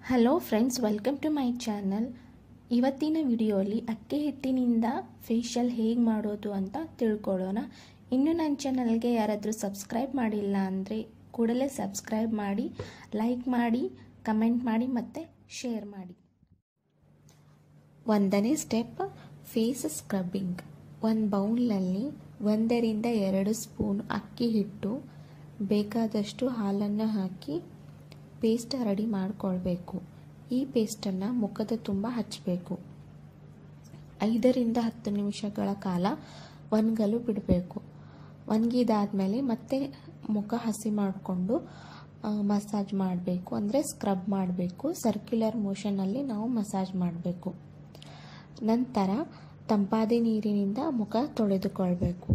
hello friends welcome to my channel ಇವತ್ತಿನ ವಿಡಿಯೋಲಿ ಅಕ್ಕಿ ಹಿಟ್ಟಿನಿಂದ ಫೇಶಿಯಲ್ ಹೇಗೆ ಮಾಡೋದು ಅಂತ ತಿಳ್ಕೊಳ್ಳೋಣ ಇನ್ನು ನನ್ನ ಚಾನಲ್ಗೆ ಯಾರಾದರೂ ಸಬ್ಸ್ಕ್ರೈಬ್ ಮಾಡಿಲ್ಲ ಅಂದರೆ ಕೂಡಲೇ ಸಬ್ಸ್ಕ್ರೈಬ್ ಮಾಡಿ ಲೈಕ್ ಮಾಡಿ ಕಮೆಂಟ್ ಮಾಡಿ ಮತ್ತು ಶೇರ್ ಮಾಡಿ ಒಂದನೇ ಸ್ಟೆಪ್ ಫೇಸ್ ಸ್ಕ್ರಬ್ಬಿಂಗ್ ಒಂದು ಬೌಲ್ನಲ್ಲಿ ಒಂದರಿಂದ ಎರಡು ಸ್ಪೂನ್ ಅಕ್ಕಿ ಹಿಟ್ಟು ಬೇಕಾದಷ್ಟು ಹಾಲನ್ನು ಹಾಕಿ ಪೇಸ್ಟ್ ರೆಡಿ ಮಾಡಿಕೊಳ್ಬೇಕು ಈ ಪೇಸ್ಟನ್ನು ಮುಖದ ತುಂಬ ಹಚ್ಚಬೇಕು ಐದರಿಂದ ಹತ್ತು ನಿಮಿಷಗಳ ಕಾಲ ಒಣಗಲು ಬಿಡಬೇಕು ಒಣಗಿದಾದ್ಮೇಲೆ ಮತ್ತೆ ಮುಖ ಹಸಿ ಮಾಡಿಕೊಂಡು ಮಸಾಜ್ ಮಾಡಬೇಕು ಅಂದರೆ ಸ್ಕ್ರಬ್ ಮಾಡಬೇಕು ಸರ್ಕ್ಯುಲರ್ ಮೋಷನಲ್ಲಿ ನಾವು ಮಸಾಜ್ ಮಾಡಬೇಕು ನಂತರ ತಂಪಾದ ನೀರಿನಿಂದ ಮುಖ ತೊಳೆದುಕೊಳ್ಬೇಕು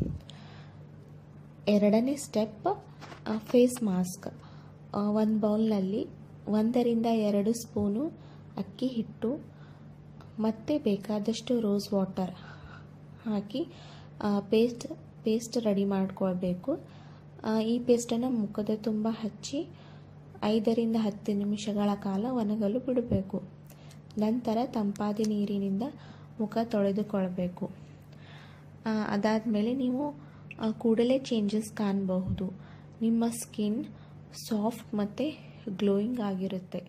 ಎರಡನೇ ಸ್ಟೆಪ್ ಫೇಸ್ ಮಾಸ್ಕ್ ಒಂದು ಬೌಲ್ನಲ್ಲಿ ಒಂದರಿಂದ ಎರಡು ಸ್ಪೂನು ಅಕ್ಕಿ ಹಿಟ್ಟು ಮತ್ತು ಬೇಕಾದಷ್ಟು ರೋಸ್ ವಾಟರ್ ಹಾಕಿ ಪೇಸ್ಟ್ ಪೇಸ್ಟ್ ರೆಡಿ ಮಾಡಿಕೊಳ್ಬೇಕು ಈ ಪೇಸ್ಟನ್ನು ಮುಖದ ತುಂಬ ಹಚ್ಚಿ ಐದರಿಂದ ಹತ್ತು ನಿಮಿಷಗಳ ಕಾಲ ಒಣಗಲು ಬಿಡಬೇಕು ನಂತರ ತಂಪಾದ ನೀರಿನಿಂದ ಮುಖ ತೊಳೆದುಕೊಳ್ಬೇಕು ಅದಾದಮೇಲೆ ನೀವು ಕೂಡಲೇ ಚೇಂಜಸ್ ಕಾಣಬಹುದು ನಿಮ್ಮ ಸ್ಕಿನ್ ಸಾಫ್ಟ್ ಮತ್ತು ಗ್ಲೋಯಿಂಗ್ ಆಗಿರುತ್ತೆ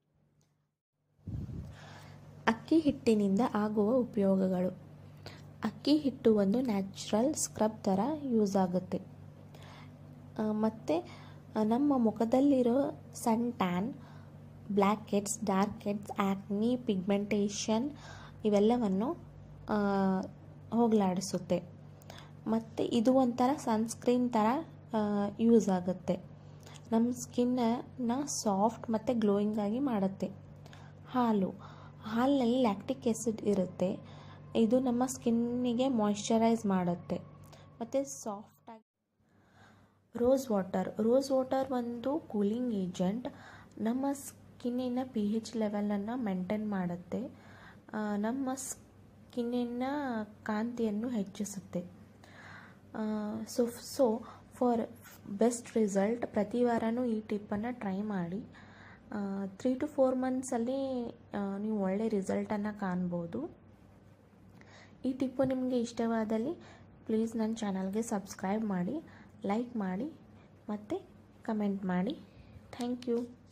ಅಕ್ಕಿ ಹಿಟ್ಟಿನಿಂದ ಆಗುವ ಉಪಯೋಗಗಳು ಅಕ್ಕಿ ಹಿಟ್ಟು ಒಂದು ನ್ಯಾಚುರಲ್ ಸ್ಕ್ರಬ್ ಥರ ಯೂಸ್ ಆಗುತ್ತೆ ಮತ್ತು ನಮ್ಮ ಮುಖದಲ್ಲಿರೋ sun tan blackheads dark heads acne pigmentation ಇವೆಲ್ಲವನ್ನು ಹೋಗಲಾಡಿಸುತ್ತೆ ಮತ್ತು ಇದು ಒಂಥರ ಸನ್ಸ್ಕ್ರೀನ್ ಥರ ಯೂಸ್ ಆಗುತ್ತೆ ನಮ್ಮ ಸ್ಕಿನ್ನ ಸಾಫ್ಟ್ ಮತ್ತು ಗ್ಲೋಯಿಂಗ್ ಆಗಿ ಮಾಡುತ್ತೆ ಹಾಲು ಹಾಲಿನಲ್ಲಿ ಲ್ಯಾಕ್ಟಿಕ್ ಆ್ಯಸಿಡ್ ಇರುತ್ತೆ ಇದು ನಮ್ಮ ಸ್ಕಿನ್ನಿಗೆ ಮಾಯ್ಶ್ಚರೈಸ್ ಮಾಡುತ್ತೆ ಮತ್ತು ಸಾಫ್ಟಾಗಿ ರೋಸ್ ವಾಟರ್ ರೋಸ್ ವಾಟರ್ ಒಂದು ಕೂಲಿಂಗ್ ಏಜೆಂಟ್ ನಮ್ಮ ಸ್ಕಿನ್ನಿನ ಪಿ ಹೆಚ್ ಲೆವೆಲನ್ನು ಮೇಂಟೈನ್ ಮಾಡುತ್ತೆ ನಮ್ಮ ಸ್ಕಿನ್ನಿನ ಕಾಂತಿಯನ್ನು ಹೆಚ್ಚಿಸುತ್ತೆ so so for best result ಪ್ರತಿ ವಾರನೂ ಈ ಟಿಪ್ಪನ್ನು ಟ್ರೈ ಮಾಡಿ ತ್ರೀ ಟು ಫೋರ್ ಮಂತ್ಸಲ್ಲಿ ನೀವು ಒಳ್ಳೆ ರಿಸಲ್ಟನ್ನು ಕಾಣ್ಬೋದು ಈ ಟಿಪ್ಪು ನಿಮಗೆ ಇಷ್ಟವಾದಲ್ಲಿ ಪ್ಲೀಸ್ ನನ್ನ ಚಾನಲ್ಗೆ ಸಬ್ಸ್ಕ್ರೈಬ್ ಮಾಡಿ ಲೈಕ್ ಮಾಡಿ ಮತ್ತು ಕಮೆಂಟ್ ಮಾಡಿ ಥ್ಯಾಂಕ್ ಯು